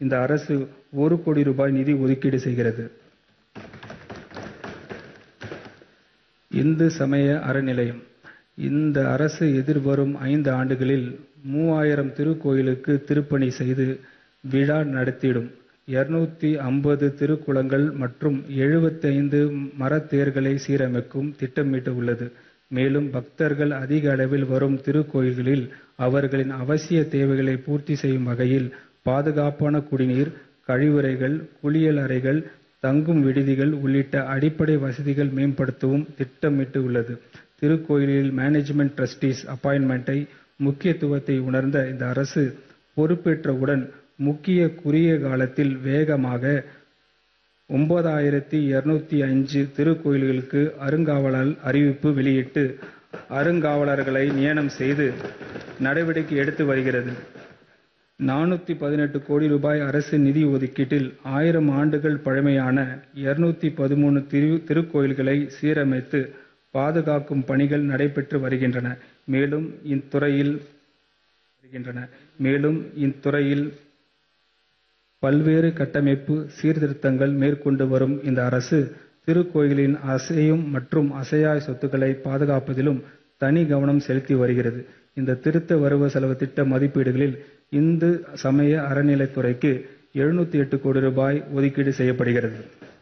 இந்த அரசு ஒரு கோடி ரூபாய் நிதி ஒதுக்கீடு செய்கிறது இந்து சமய அறநிலையம் இந்த அரசு எதிர்வரும் ஐந்து ஆண்டுகளில் மூவாயிரம் திருக்கோயிலுக்கு திருப்பணி செய்து விழா நடத்திடும் இருநூத்தி ஐம்பது திருக்குளங்கள் மற்றும் எழுபத்தைந்து மரத்தேர்களை சீரமைக்கும் திட்டமிட்டு உள்ளது மேலும் பக்தர்கள் அதிக அளவில் வரும் திருக்கோயில்களில் அவர்களின் அவசிய தேவைகளை பூர்த்தி செய்யும் வகையில் பாதுகாப்பான குடிநீர் கழிவறைகள் குளியல் அறைகள் தங்கும் விடுதிகள் உள்ளிட்ட அடிப்படை வசதிகள் மேம்படுத்தவும் திட்டமிட்டு உள்ளது திருக்கோயிலில் மேனேஜ்மெண்ட் ட்ரஸ்டீஸ் அப்பாயின்மெண்ட்டை முக்கியத்துவத்தை உணர்ந்த இந்த அரசு பொறுப்பேற்றவுடன் முக்கிய குறுகிய காலத்தில் வேகமாக ஒன்பதாயிரத்தி இருநூத்தி அஞ்சு திருக்கோயில்களுக்கு அருங்காவலர் அறிவிப்பு வெளியிட்டு அருங்காவலர்களை நியமனம் செய்து நடவடிக்கை எடுத்து வருகிறது நானூத்தி பதினெட்டு கோடி ரூபாய் அரசு நிதி ஒதுக்கீட்டில் ஆயிரம் ஆண்டுகள் பழமையான இருநூத்தி பதிமூணு திரு திருக்கோயில்களை சீரமைத்து பாதுகாக்கும் பணிகள் நடைபெற்று வருகின்றன மேலும் இத்துறையில் வருகின்றன மேலும் இத்துறையில் பல்வேறு கட்டமைப்பு சீர்திருத்தங்கள் மேற்கொண்டு வரும் இந்த அரசு திருக்கோயிலின் அசையும் மற்றும் அசையா சொத்துக்களை பாதுகாப்பதிலும் தனி கவனம் செலுத்தி வருகிறது இந்த திருத்த வரவு செலவு திட்ட மதிப்பீடுகளில் இந்து சமய அறநிலைத்துறைக்கு எழுநூத்தி எட்டு கோடி ரூபாய் ஒதுக்கீடு செய்யப்படுகிறது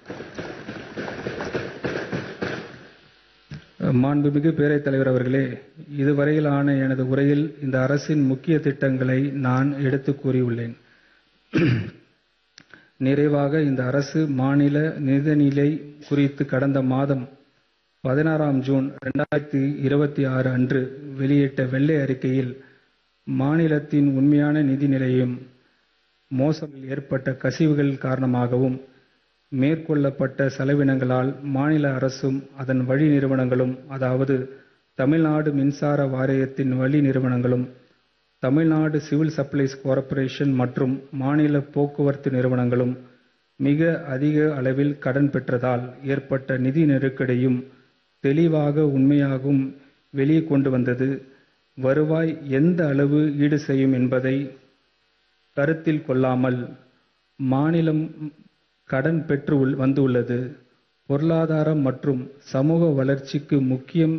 மாண்புமிகு பேரவைத் தலைவர் அவர்களே இதுவரையிலான எனது உரையில் இந்த அரசின் முக்கிய திட்டங்களை நான் எடுத்து கூறியுள்ளேன் நிறைவாக இந்த அரசு மாநில நிதிநிலை குறித்து கடந்த மாதம் பதினாறாம் ஜூன் இரண்டாயிரத்தி இருபத்தி ஆறு அன்று வெளியிட்ட வெள்ளை அறிக்கையில் மாநிலத்தின் உண்மையான நிதி நிலையும் மோசமில் ஏற்பட்ட கசிவுகள் காரணமாகவும் மேற்கொள்ளப்பட்ட செலவினங்களால் மாநில அரசும் அதன் வழி நிறுவனங்களும் அதாவது தமிழ்நாடு மின்சார வாரியத்தின் வழி நிறுவனங்களும் தமிழ்நாடு சிவில் சப்ளைஸ் கார்ப்பரேஷன் மற்றும் மாநில போக்குவரத்து நிறுவனங்களும் மிக அதிக அளவில் கடன் பெற்றதால் ஏற்பட்ட நிதி நெருக்கடியும் தெளிவாக உண்மையாகவும் வெளியே கொண்டு வந்தது வருவாய் எந்த அளவு ஈடு செய்யும் என்பதை கருத்தில் கொள்ளாமல் மாநிலம் கடன் பெற்று வந்துள்ளது பொருளாதாரம் மற்றும் சமூக வளர்ச்சிக்கு முக்கியம்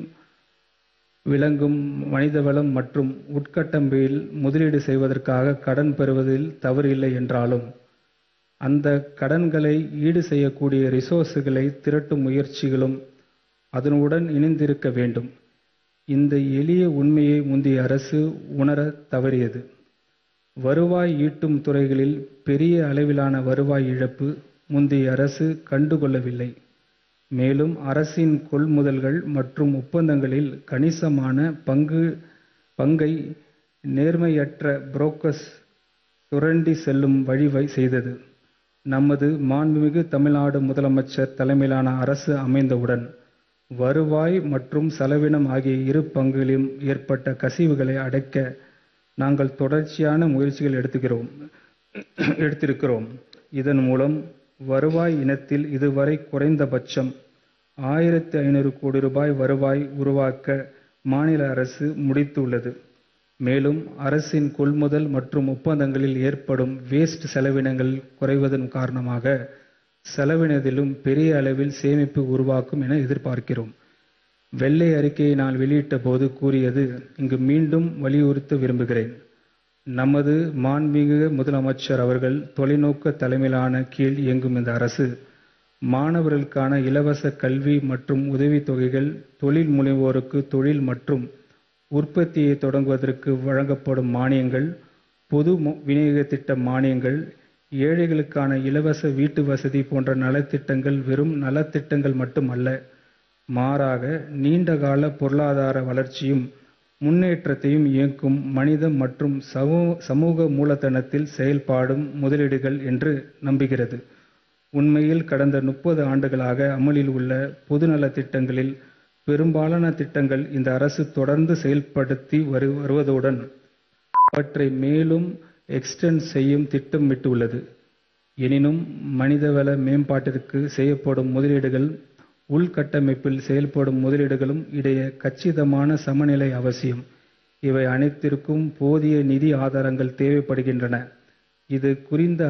விளங்கும் மனிதவளம் மற்றும் உட்கட்டமைப்பில் முதலீடு செய்வதற்காக கடன் பெறுவதில் தவறில்லை என்றாலும் அந்த கடன்களை ஈடு செய்யக்கூடிய ரிசோர்ஸுகளை திரட்டும் முயற்சிகளும் அதனுடன் இணைந்திருக்க வேண்டும் இந்த எளிய உண்மையை முந்தைய அரசு உணர தவறியது வருவாய் ஈட்டும் துறைகளில் பெரிய அளவிலான வருவாய் இழப்பு முந்தைய அரசு கண்டுகொள்ளவில்லை மேலும் அரசின் கொள்முதல்கள் மற்றும் ஒப்பந்தங்களில் கணிசமான பங்கு பங்கை நேர்மையற்ற புரோக்கர்ஸ் சுரண்டி செல்லும் வழிவை செய்தது நமது மாண்புமிகு தமிழ்நாடு முதலமைச்சர் தலைமையிலான அரசு அமைந்தவுடன் வருவாய் மற்றும் செலவினம் ஆகிய இரு பங்குகளிலும் ஏற்பட்ட கசிவுகளை அடைக்க நாங்கள் தொடர்ச்சியான முயற்சிகள் எடுத்துக்கிறோம் எடுத்திருக்கிறோம் இதன் மூலம் வருவாய் இனத்தில் இதுவரை குறைந்தபட்சம் ஆயிரத்தி ஐநூறு கோடி ரூபாய் வருவாய் உருவாக்க மாநில அரசு முடித்துள்ளது மேலும் அரசின் கொள்முதல் மற்றும் ஒப்பந்தங்களில் ஏற்படும் வேஸ்ட் செலவினங்கள் குறைவதன் காரணமாக செலவினதிலும் பெரிய அளவில் சேமிப்பு உருவாக்கும் என எதிர்பார்க்கிறோம் வெள்ளை அறிக்கையை நான் வெளியிட்ட போது கூறியது இங்கு மீண்டும் வலியுறுத்த விரும்புகிறேன் நமது மாண்புமிகு முதலமைச்சர் அவர்கள் தொலைநோக்கு தலைமையிலான கீழ் இயங்கும் இந்த அரசு மாணவர்களுக்கான இலவச கல்வி மற்றும் உதவித்தொகைகள் தொழில் முனைவோருக்கு தொழில் மற்றும் உற்பத்தியை தொடங்குவதற்கு வழங்கப்படும் மானியங்கள் பொது விநியோக திட்ட மானியங்கள் ஏழைகளுக்கான இலவச வீட்டு வசதி போன்ற நலத்திட்டங்கள் வெறும் நலத்திட்டங்கள் மட்டுமல்ல மாறாக நீண்டகால பொருளாதார வளர்ச்சியும் முன்னேற்றத்தையும் இயக்கும் மனித மற்றும் சமூக மூலதனத்தில் செயல்பாடும் முதலீடுகள் என்று நம்புகிறது உண்மையில் கடந்த முப்பது ஆண்டுகளாக அமலில் உள்ள பொதுநல திட்டங்களில் பெரும்பாலான திட்டங்கள் இந்த அரசு தொடர்ந்து செயல்படுத்தி வரு வருவதுடன் அவற்றை மேலும் எக்ஸ்டெண்ட் செய்யும் திட்டமிட்டுள்ளது எனினும் மனிதவள மேம்பாட்டிற்கு செய்யப்படும் முதலீடுகள் உள்கட்டமைப்பில் செயல்படும் முதலீடுகளும் இடையே கச்சிதமான சமநிலை அவசியம் இவை அனைத்திற்கும் போதிய நிதி ஆதாரங்கள் தேவைப்படுகின்றன இது குறிந்த